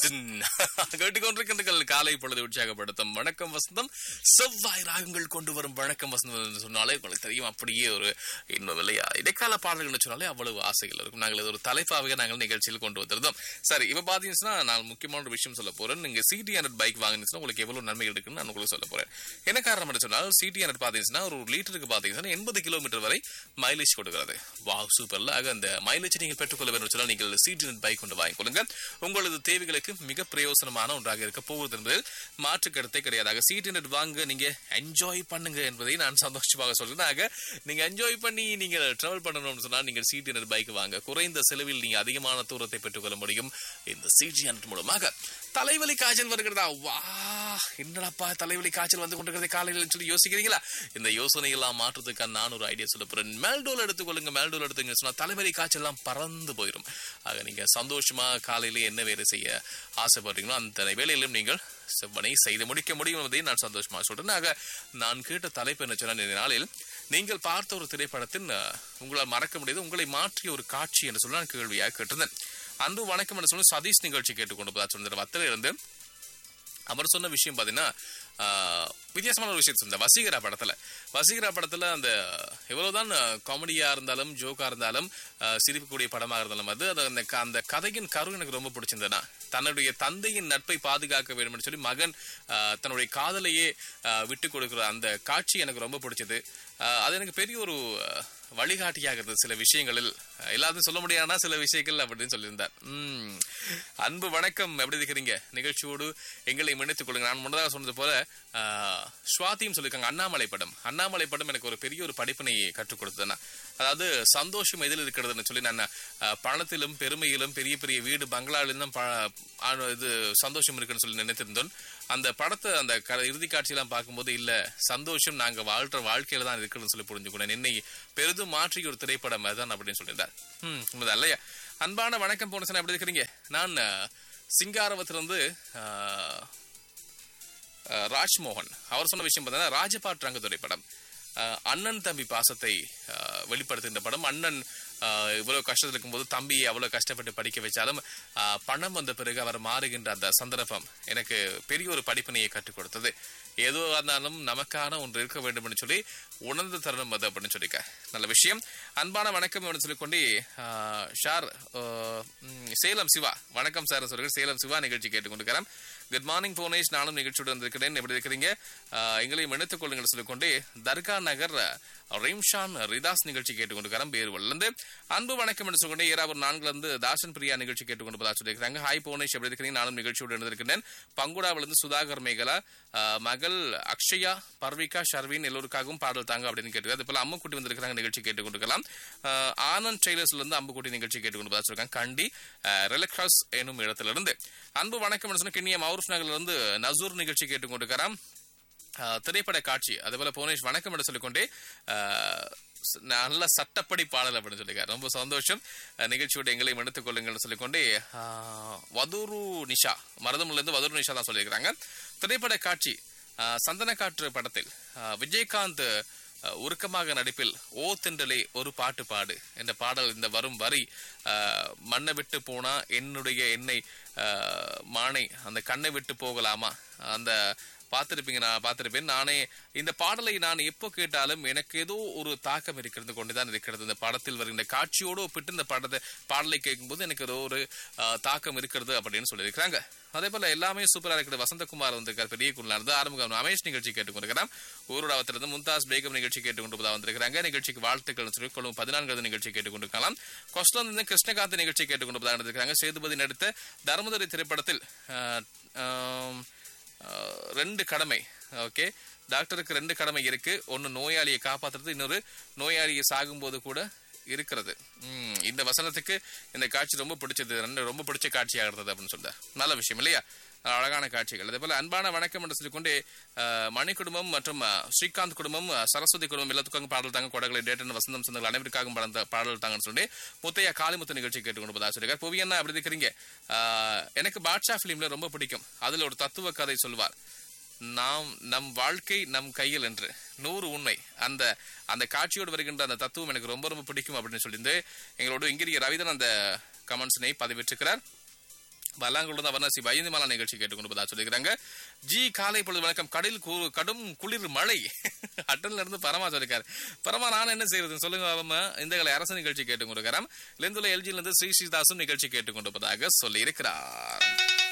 கேட்டுக்கொண்டிருக்கின்றீர்கள் காலை பொழுது உற்சாகப்படுத்தும் வணக்கம் வசந்தம் செவ்வாய் ராகங்கள் கொண்டு வரும் வணக்கம் வசந்தம் என்று சொன்னாலே உங்களுக்கு தெரியும் அப்படியே ஒரு இன்னும் இல்லையா இடைக்கால பாடல்கள் சொன்னாலே அவ்வளவு ஆசைகள் இருக்கும் நாங்கள் இது ஒரு தலைப்பாக நாங்கள் நிகழ்ச்சியில் கொண்டு வந்திருந்தோம் சரி இப்ப பாத்தீங்கன்னா நான் முக்கியமான ஒரு விஷயம் சொல்ல போறேன் நீங்க சிடி ஹண்ட்ரட் பைக் வாங்கினீங்கன்னா உங்களுக்கு எவ்வளவு நன்மைகள் இருக்குன்னு நான் உங்களுக்கு சொல்ல போறேன் என்ன காரணம் என்று சொன்னால் சிடி ஹண்ட்ரட் பாத்தீங்கன்னா ஒரு லிட்டருக்கு பாத்தீங்கன்னா எண்பது கிலோமீட்டர் வரை மைலேஜ் கொடுக்கிறது வாவ் சூப்பர்ல ஆக அந்த மைலேஜ் நீங்கள் பெற்றுக்கொள்ள வேண்டும் என்று சொன்னால் நீங்கள் சிடி ஹண்ட்ரட் பைக் கொண்டு வாங்கிக் கொள்ளுங்க உங்களது தேவைகளுக்கு மிக பிரயோசனமான ஒன்றாக இருக்க போவது என்பதில் மாற்று கருத்தே கிடையாது சிடி ஹண்ட்ரட் வாங்க நீங்க என்ஜாய் பண்ணுங்க என்பதை நான் சந்தோஷமாக சொல்றேன் ஆக நீங்க என்ஜாய் பண்ணி நீங்க டிராவல் பண்ணணும்னு சொன்னால் நீங்கள் சிடி ஹண்ட்ரட் பைக் வாங்க குறைந்த செலவில் நீங்க அதிகமான தூரத்தை பெற்றுக்கொள்ள முடியும் இந்த சிடி ஹண்ட்ரட் மூலமாக தலைவலி காய்ச்சல் வருகிறதா வா என்னடாப்பா தலைவலி காய்ச்சல் வந்து கொண்டிருக்கிறது காலையில் சொல்லி யோசிக்கிறீங்களா இந்த யோசனை எல்லாம் மாற்றுறதுக்கான நான் ஒரு ஐடியா சொல்ல போறேன் மேல்டோல் எடுத்துக்கொள்ளுங்க மேல்டோல் எடுத்துங்க சொன்னா தலைவலி காய்ச்சல் எல்லாம் பறந்து போயிடும் ஆக நீங்க சந்தோஷமா காலையில என்ன வேலை செய்ய ஆசைப்படுறீங்களோ அந்த வேலையிலும் நீங்கள் செவ்வனை செய்து முடிக்க முடியும் என்பதை நான் சந்தோஷமா சொல்றேன் ஆக நான் கேட்ட தலைப்பு என்ன சொன்ன இந்த நாளில் நீங்கள் பார்த்த ஒரு திரைப்படத்தின் அஹ், உங்களால் மறக்க முடியாது உங்களை மாற்றிய ஒரு காட்சி என்று சொல்லி நான் கேள்வியாக கேட்டிருந்தேன் அன்பு வணக்கம் என்று சொல்லி சதீஷ் நிகழ்ச்சி கேட்டுக்கொண்டு போதா சொன்ன வத்தில இருந்து அவர் சொன்ன விஷயம் பாத்தீங்கன்னா ஆஹ், வித்தியாசமான ஒரு விஷயம் இந்த வசீகரா படத்துல வசீகரா படத்துல அந்த எவ்வளவுதான் காமெடியா இருந்தாலும் ஜோக்கா இருந்தாலும் ஆஹ், சிரிக்கக்கூடிய படமாக இருந்தாலும் அது அது அந்த க- அந்த கதையின் கரு எனக்கு ரொம்ப பிடிச்சிருந்ததுன்னா தன்னுடைய தந்தையின் நட்பை பாதுகாக்க வேண்டும் என்று சொல்லி மகன் ஆஹ், தன்னுடைய காதலையே ஆஹ், விட்டு கொடுக்கிற அந்த காட்சி எனக்கு ரொம்ப பிடிச்சது ஆஹ், அது எனக்கு பெரிய ஒரு ஆஹ், வழிகாட்டியாக இருந்தது சில விஷயங்களில் அஹ், எல்லாத்தையும் சொல்ல முடியாதுன்னா சில விஷயங்கள் அப்படின்னு சொல்லியிருந்தார் உம். அன்பு வணக்கம் எப்படி இருக்கிறீங்க நிகழ்ச்சியோடு எங்களை இணைத்துக் கொள்ளுங்க நான் முன்னதாக சொன்னது போல ஆஹ், ஸ்வாதியும் சொல்லியிருக்காங்க அண்ணாமலை படம் அண்ணாமலை படம் எனக்கு ஒரு பெரிய ஒரு படிப்பினை கற்றுக் கொடுத்ததுன்னா அதாவது சந்தோஷம் எதில் இருக்கிறதுன்னு சொல்லி நான் ஆஹ், பணத்திலும் பெருமையிலும் பெரிய பெரிய வீடு பங்களாவிலும் ப- ஆ- இது சந்தோஷம் இருக்குன்னு சொல்லி நினைத்திருந்தோம் அந்த படத்தை அந்த க- இறுதி காட்சியெல்லாம் பார்க்கும்போது இல்ல சந்தோஷம் நாங்க வாழ்ற வாழ்க்கையில தான் இருக்குன்னு சொல்லி புரிஞ்சுக்கணும் என்னை பெரிதும் மாற்றிய ஒரு திரைப்படம் அதுதான் அப்படின்னு சொல்லியிருந்தார் ம் உண்மைதான் இல்லையா அன்பான வணக்கம் போனசன் எப்படி இருக்கிறீங்க நான் அஹ், சிங்காரவத்திலிருந்து அஹ், அஹ், ராஜ்மோகன் அவர் சொன்ன விஷயம் பார்த்தீங்கன்னா ராஜபாட் ரங்கத்துறை படம் அஹ், அண்ணன் தம்பி பாசத்தை அஹ், வெளிப்படுத்துகின்ற படம் அண்ணன் அஹ், இவ்வளவு கஷ்டத்தில் இருக்கும்போது தம்பியை அவ்வளவு கஷ்டப்பட்டு படிக்க வச்சாலும் அஹ், பணம் வந்த பிறகு அவர் மாறுகின்ற அந்த சந்தர்ப்பம் எனக்கு பெரிய ஒரு படிப்பினையை கற்றுக் கொடுத்தது ஏதோ இருந்தாலும் நமக்கான ஒன்று இருக்க வேண்டும் என்று சொல்லி உணர்ந்த தருணம் அது அப்படின்னு சொல்லிக்க நல்ல விஷயம் அன்பான வணக்கம் என்று சொல்லிக்கொண்டு அஹ், ஷார் அஹ், ம், சேலம் சிவா வணக்கம் சார் சொல்லுங்க சேலம் சிவா நிகழ்ச்சி கேட்டுக்கொண்டிருக்கிறேன் குட் மார்னிங் புவனேஷ் நானும் நிகழ்ச்சியுடன் இருக்கிறேன் எப்படி இருக்கிறீங்க ஆஹ் எங்களையும் இணைத்துக் கொள்ளுங்கள் சொல்லிக்கொண்டு தர்கா நகர் ரீம்ஷான் ரிதாஸ் நிகழ்ச்சி கேட்டுக்கொண்டிருக்கிறேன் பேருவல்லிருந்து அன்பு வணக்கம் என்று சொல்லிக்கொண்டு ஏறாவூர் நான்குல இருந்து தாசன் பிரியா நிகழ்ச்சி கேட்டுக்கொண்டு போதா சொல்லியிருக்காங்க ஹாய் புவனேஷ் எப்படி இருக்கிறீங்க நானும் நிகழ்ச்சியோடு இருந்திருக்கிறேன் பங்குடாவிலிருந்து சுதாகர் மேகலா ஆஹ் மகள் அக்ஷயா பர்விகா ஷர்வின் எல்லோருக்காகவும் பாடல் தாங்க அப்படின்னு கேட்டு அது போல அம்முக்குட்டி வந்திருக்கிறாங்க நிகழ்ச்சி கேட்டுக்கொண்டிருக்கலாம் ஆஹ் ஆனந்த் டெய்லர்ஸ்ல இருந்து அம்புக்குட்டி நிகழ்ச்சி கேட்டுக்கொண்டு போதா சொல்லியிருக்காங்க கண்டி ரெலக்ராஸ் எனும் இடத்திலிருந்து அன்பு வணக்கம் என்று சொன்ன கிண்ணியம் மவுரூப் நகர்ல இருந்து நசூர் நிகழ்ச்சி கேட்டுக்கொண்டிருக்கிறார் ஆஹ் திரைப்பட காட்சி அதே போல புவனேஷ் வணக்கம் என்று சொல்லிக்கொண்டே ஆஹ் ச- நல்ல சட்டப்படி பாடல் அப்படின்னு சொல்லியிருக்காரு ரொம்ப சந்தோஷம் அஹ் நிகழ்ச்சியோட எங்களையும் எடுத்துக் கொள்ளுங்கள் சொல்லிக்கொண்டே ஆஹ் வதுரு நிஷா மருதமுல இருந்து வதுரு நிஷா தான் சொல்லியிருக்கிறாங்க திரைப்பட காட்சி ஆஹ் சந்தன காற்று படத்தில் ஆஹ் விஜயகாந்த் அஹ், உருக்கமாக நடிப்பில் ஓ தென்றலே ஒரு பாட்டு பாடு என்ற பாடல் இந்த வரும் வரி அஹ், மண்ணை விட்டு போனா என்னுடைய என்னை அஹ், மானை அந்த கண்ணை விட்டு போகலாமா அந்த பார்த்திருப்பீங்க நான் பார்த்திருப்பேன் நானே இந்த பாடலை நான் எப்போ கேட்டாலும் எனக்கு ஏதோ ஒரு தாக்கம் இருக்கிறது கொண்டுதான் இருக்கிறது இந்த படத்தில் வருகின்ற காட்சியோடு ஒப்பிட்டு இந்த படத்தை பாடலை கேட்கும்போது எனக்கு ஏதோ ஒரு அஹ், தாக்கம் இருக்கிறது அப்படின்னு சொல்லியிருக்கிறாங்க அதே போல எல்லாமே சூப்பரா இருக்குது வசந்தகுமார் வந்திருக்கார் பெரிய குள்ளா இருந்து ஆரம்பம் ரமேஷ் நிகழ்ச்சி கேட்டுக்கொண்டிருக்கிறார் ஊருடாவத்திலிருந்து மும்தாஸ் பேகம் நிகழ்ச்சி கேட்டுக்கொண்டு வந்திருக்கிறாங்க நிகழ்ச்சிக்கு வாழ்த்துக்கள் சொல்லி கொள்ளும் பதினான்காவது நிகழ்ச்சி கேட்டுக்கொண்டிருக்கலாம் கொஸ்டன் இருந்து கிருஷ்ணகாந்த் நிகழ்ச்சி கேட்டுக்கொண்டு இருந்திருக்காங்க சேதுபதி நடித்த தர்மதுரை திரைப்படத்தில் ஆஹ், ஆம், ஆஹ், ரெண்டு கடமை ஓகே டாக்டருக்கு ரெண்டு கடமை இருக்கு ஒன்னு நோயாளியை காப்பாத்துறது இன்னொரு நோயாளியை சாகும்போது கூட இருக்கிறது ம், இந்த வசனத்துக்கு இந்த காட்சி ரொம்ப பிடிச்சது ரெண்டு ரொம்ப பிடிச்ச காட்சியாக இருந்தது அப்படின்னு சொல்றார் நல்ல விஷயம் இல்லையா அழகான காட்சிகள் அதே போல அன்பான வணக்கம் என்று சொல்லிக்கொண்டு அஹ், மணி குடும்பம் மற்றும் அஹ், ஸ்ரீகாந்த் குடும்பம் அஹ், சரஸ்வதி குடும்பம் எல்லாத்துக்கும் பாடல் தாங்க கொடகளை டேட்டன் வசந்தம் சொந்தங்கள் அனைவருக்காகவும் பாடல் பாடல் தாங்கன்னு சொல்லி முத்தையா காளிமுத்து நிகழ்ச்சி கேட்டுக்கொண்டு போதா சொல்லியிருக்கார் புவியண்ணா அப்படி இருக்கிறீங்க அஹ், எனக்கு பாட்ஷா பிலிம்ல ரொம்ப பிடிக்கும் அதுல ஒரு தத்துவ கதை சொல்வார் நாம் நம் வாழ்க்கை நம் கையில் என்று நூறு உண்மை அந்த அந்த காட்சியோடு வருகின்ற அந்த தத்துவம் எனக்கு ரொம்ப ரொம்ப பிடிக்கும் அப்படின்னு சொல்லியிருந்து எங்களோட இங்கிரிய ரவிதன் அந்த கமெண்ட்ஸினை பதிவிட்டிருக்கிறார் பல்லாங்குள்ள அவர்ணசி பயந்திமாலா நிகழ்ச்சி கேட்டுக்கொண்டு சொல்லிக்கிறாங்க ஜி காலை பொழுது வணக்கம் கடல் கு- கடும் குளிர் மழை அட்டன்ல இருந்து பரமா சொல்லிருக்காரு பரமா நான் என்ன செய்யறது சொல்லுங்க அவம இந்த கலை அரசு நிகழ்ச்சி கேட்டுக்கொண்டிருக்கிறோம் லெந்துல எல்ஜில இருந்து ஸ்ரீ ஸ்ரீதாசும் நிகழ்ச்சி கேட்டுக்கொண்டிருப்பதாக சொல்லி இருக்கிறார்